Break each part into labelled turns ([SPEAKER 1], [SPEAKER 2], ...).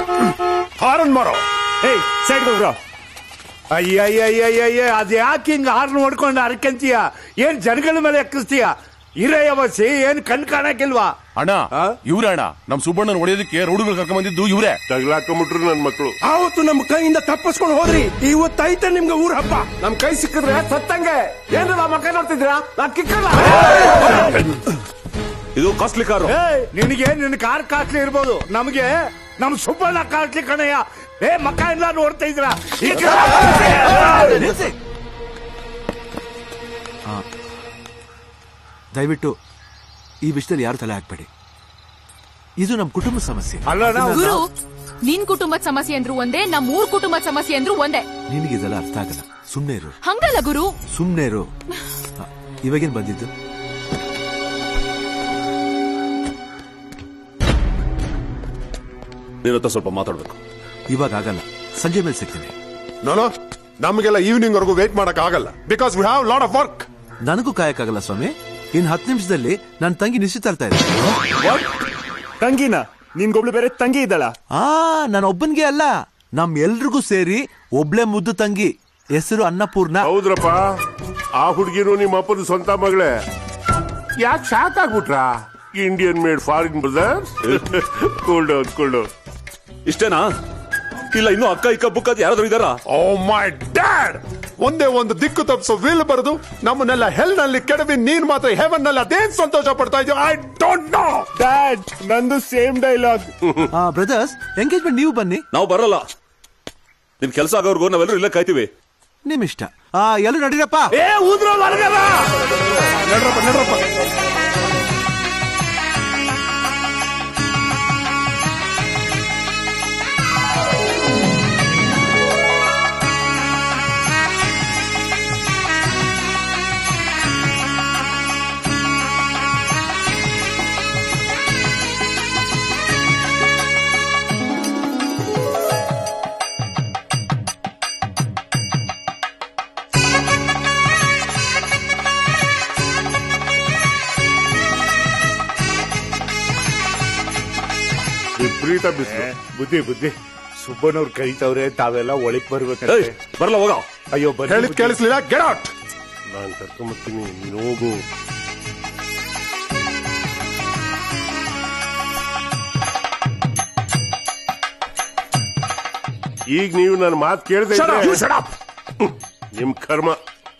[SPEAKER 1] Horn ಮಾರೋ
[SPEAKER 2] ಏಯ್ side ಹೋಗ್ರ
[SPEAKER 3] ಅಯ್ಯಯ್ಯಯ್ಯಯ್ಯ ಅದ್ ಯಾಕೆ ಹಿಂಗ ಹಾರ್ನ್ ಹೊಡ್ಕೊಂಡು ಅರ್ಕಂತೀಯ ಏನ್ ಜನಗಳ ಮೇಲೆ ಎಕ್ಕಿಸ್ತೀಯ ಇರಯ್ಯ ಬಸ್ಸಿ ಏನ್ ಕಣ್ ಕಾಣಕ್ಕಿಲ್ವಾ
[SPEAKER 1] ಅಣ್ಣ
[SPEAKER 3] ಆ?
[SPEAKER 1] ಇವ್ರೇ ಅಣ್ಣ ನಮ್ ಸುಬ್ಬಣ್ಣನ ಹೊಡೆಯೋದಕ್ಕೆ ರೌಡಿಗಳು ಕರ್ಕೊಂಡ್ ಬಂದಿದ್ದು ಇವ್ರೇ
[SPEAKER 4] ತಗ್ಲಾಕೊಂಬಿಟ್ರು ನನ್ ಮಕ್ಕಳು
[SPEAKER 2] ಆವತ್ತು ನಮ್ ಕೈಯಿಂದ ತಪ್ಪಿಸ್ಕೊಂಡು ಹೋದ್ರಿ ಇವತ್ತೈತೆ ನಿಮ್ಗೆ ಊರ್ ಹಬ್ಬ
[SPEAKER 3] ನಮ್ ಕೈ ಸಿಕ್ಕಿದ್ರೆ ಸತ್ತಂಗೆ ಏನ್ರ ಮಕ್ಕ ನೋಡ್ತಿದ್ರಾ ನಾ ಕಿಕ್ಕಲ್ಲ
[SPEAKER 2] ಇದು ಕಾಸ್ಟ್ಲಿ ಕಾರು
[SPEAKER 3] ಏಯ್, ನಿನಗೆ ನಿನ್ ಕಾರ್ ಕಾಟ್ಲಿ ಇರ್ಬೋದು ನಮ್ಗೆ ನಮ್ ಸುಬ್ಬಣ್ಣ ಕಾಟ್ಲಿ ಕಣಯ್ಯ ಏ ಮಕ್ಕ ಎಲ್ಲ ನೋಡ್ತಾ ಇದ್ರ
[SPEAKER 5] ದಯವಿಟ್ಟು ಈ ವಿಷಯದಲ್ಲಿ ಯಾರು ತಲೆ ಹಾಕ್ಬೇಡಿ ಇದು ನಮ್ಮ ಕುಟುಂಬ ಸಮಸ್ಯೆ
[SPEAKER 3] ಅಲ್ಲ ನಾವು
[SPEAKER 6] ಗುರು ನಿನ್ ಕುಟುಂಬದ ಸಮಸ್ಯೆ ಅಂದ್ರು ಒಂದೇ ನಮ್ ಮೂರ್ ಕುಟುಂಬದ ಸಮಸ್ಯೆ ಅಂದ್ರು ಒಂದೇ
[SPEAKER 5] ನಿನಗೆ ಇದೆಲ್ಲ ಅರ್ಥ ಆಗಲ್ಲ ಸುಮ್ನೆ ಇರು
[SPEAKER 6] ಹಂಗಲ್ಲ ಗುರು
[SPEAKER 5] ಸುಮ್ನೆ ಇರು ಹ, ಇವಾಗೇನ್ ಬಂದಿದ್ದು
[SPEAKER 2] ನಿನ್ನ ಹತ್ರ ಸ್ವಲ್ಪ ಮಾತಾಡ್ಬೇಕು
[SPEAKER 5] ಇವಾಗ ಆಗಲ್ಲ ಸಂಜೆ ಮೇಲೆ ಸಿಗ್ತೀನಿ
[SPEAKER 4] ನೋನೋ ನಮಗೆಲ್ಲ ಈವ್ನಿಂಗ್ ವರೆಗೂ ವೇಟ್ ಮಾಡಕ್ ಆಗಲ್ಲ because we have lot of work
[SPEAKER 5] ನನಗೂ ಕಾಯಕ್ಕಾಗಲ್ಲ ಸ್ವಾಮಿ ಇನ್ ಹತ್ತು ನಿಮಿಷದಲ್ಲಿ ನನ್ನ ತಂಗಿ ನಿಶ್ಚಿತಾರ್ತಾ ಇದೆ
[SPEAKER 2] ತಂಗಿನ ನಿನ್ಗೊಬ್ಳು ಬೇರೆ ತಂಗಿ ಇದ್ದಾಳ
[SPEAKER 5] ಆ ನಾನು ಒಬ್ಬನ್ಗೆ ಅಲ್ಲ ನಮ್ ಎಲ್ರಿಗೂ ಸೇರಿ ಒಬ್ಳೆ ಮುದ್ದು ತಂಗಿ ಹೆಸರು ಅನ್ನಪೂರ್ಣ
[SPEAKER 4] ಹೌದ್ರಪ್ಪ ಆ ಹುಡುಗಿನು ನಿಮ್ಮ ಅಪ್ಪನ ಸ್ವಂತ ಮಗಳೇ ಯಾಕೆ ಶಾಕ್ ಆಗ್ಬಿಟ್ರಾ Indian made foreign brothers cool down cool down
[SPEAKER 2] ಇಷ್ಟೇನಾ ಇಲ್ಲ ಇನ್ನು ಅಕ್ಕ ಇಕ್ಕ ಬುಕ್ ಅದು ಯಾರಾದ್ರೂ ಇದಾರಾ
[SPEAKER 4] ಓ ಮೈ ಡ್ಯಾಡ್ ಒಂದೇ ಒಂದು ದಿಕ್ಕು ತಪ್ಪಿಸೋ ವಿಲ್ ಬರೆದು ನಮ್ಮನ್ನೆಲ್ಲ ಹೆಲ್ ನಲ್ಲಿ ಕೆಡವಿ ನೀನ್ ಮಾತ್ರ ಹೆವನ್ ನಲ್ಲಿ ಅದೇನ್ ಸಂತೋಷ ಪಡ್ತಾ ಇದೆಯೋ ಐ ಡೋಂಟ್ ನೋ
[SPEAKER 2] ಡ್ಯಾಡ್ ನಂದು ಸೇಮ್ ಡೈಲಾಗ್
[SPEAKER 5] ಬ್ರದರ್ಸ್ ಎಂಗೇಜ್ಮೆಂಟ್ ನೀವು ಬನ್ನಿ
[SPEAKER 2] ನಾವು ಬರಲ್ಲ ನಿಮ್ ಕೆಲಸ ಆಗೋರ್ಗು ನಾವೆಲ್ಲರೂ ಇಲ್ಲೇ ಕಾಯ್ತೀವಿ
[SPEAKER 5] ನಿಮ್ ಇಷ್ಟ ಆ ಎಲ್ಲರೂ ನಡೀರಪ್ಪ
[SPEAKER 3] ಏ ಊದ್ರ ಹೊರಗಲ್ಲ
[SPEAKER 4] ನಡ್ರಪ್ಪ ನಡ್ರಪ್ಪ ವಿಪರೀತ ಬಿಸಿಲು
[SPEAKER 3] ಬುದ್ಧಿ ಬುದ್ಧಿ ಸುಬ್ಬನವ್ರು ಕರಿತವ್ರೆ ತಾವೆಲ್ಲ ಒಳಗ್
[SPEAKER 2] ಏಯ್
[SPEAKER 3] ಬರ್ಬೇಕಂತೆ
[SPEAKER 2] ಬರಲ್ಲ ಹೋಗ
[SPEAKER 3] ಅಯ್ಯೋ ಬನ್ನಿ
[SPEAKER 4] ಹೇಳಿದ್
[SPEAKER 3] ಬುದ್ಧಿ.
[SPEAKER 4] ಕೇಳಿಸ್ಲಿಲ್ಲ ಗೆಟ್ ಔಟ್ ನಾನ್ ಕರ್ಕೊಂಬರ್ತೀನಿ ನೀನು ಹೋಗು ಈಗ ನೀವು ನನ್ನ ಮಾತು ಕೇಳದೆ ನಿಮ್ ಕರ್ಮ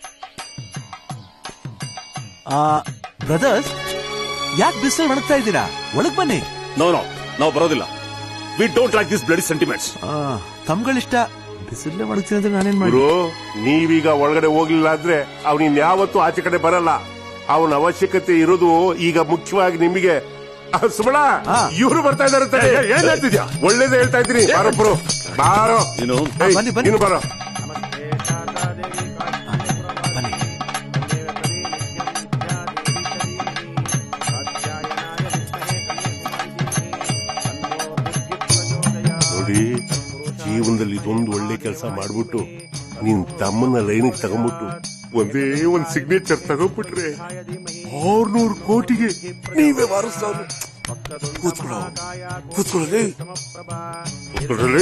[SPEAKER 5] ಬ್ರದರ್ಸ್ ಯಾಕೆ ಬಿಸಿಲು ಒಣಗ್ತಾ ಇದ್ದೀರಾ ಒಳಗ್ ಬನ್ನಿ
[SPEAKER 2] ನೋ ನೋ ನಾವು ಬರೋದಿಲ್ಲ we don't like this bloody sentiments
[SPEAKER 5] ಆ, ತಮ್ಗಳಿಷ್ಟ ಬಿಸಿಲೇ ಒಣಗ್ತೀನಿ ಅಂದ್ರೆ ನಾನೇನ್ ಮಾಡಿ
[SPEAKER 4] ಗುರು ನೀವೀಗ ಒಳಗಡೆ ಹೋಗ್ಲಿಲ್ಲ ಅಂದ್ರೆ ಅವನಿನ್ ಯಾವತ್ತೂ ಆಚೆ ಕಡೆ ಬರಲ್ಲ ಅವನ ಅವಶ್ಯಕತೆ ಇರೋದು ಈಗ ಮುಖ್ಯವಾಗಿ ನಿಮಗೆ ಆ, ಸುಮಳ
[SPEAKER 5] ಹಾ.
[SPEAKER 4] ಇವರು ಬರ್ತಾ ಇದಾರೆ ಏನ್ ಹೇಳ್ತಿದ್ಯಾ ಒಳ್ಳೇದೇ ಹೇಳ್ತಾ ಇದ್ದೀನಿ ಬಾರೊಬ್ರು ಬಾರೋ
[SPEAKER 2] ನೀನು
[SPEAKER 4] ಏಯ್,
[SPEAKER 5] ಬನ್ನಿ, ಬನ್ನಿ.
[SPEAKER 4] ನೀನು ಬಾರೋ
[SPEAKER 5] ಬನ್ನಿ
[SPEAKER 4] ನೋಡಿ ಜೀವನದಲ್ಲಿ ಇದೊಂದು ಒಳ್ಳೆ ಕೆಲಸ ಮಾಡ್ಬಿಟ್ಟು ನೀನ್ ತಮ್ಮನ್ನ ಲೈನಿಗೆ ತಗೊಂಡ್ಬಿಟ್ಟು ಒಂದೇ ಒಂದ್ ಸಿಗ್ನೇಚರ್ ತಗೊಂಡ್ಬಿಟ್ರೆ ಆರ್ನೂರು ಕೋಟಿಗೆ ನೀವೇ ವಾರಸ್ತಾವ್ರು ಕೂತ್ಕೊಳ್ಳೋ ಕೂತ್ಕೊಳ್ಳಿ ಕೂತ್ಕೊಳ್ಳಿ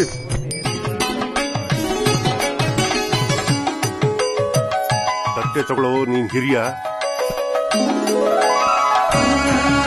[SPEAKER 4] ತಟ್ಟೆ ತಗೊಳ್ಳೋ ನೀನ್ ಹಿರಿಯ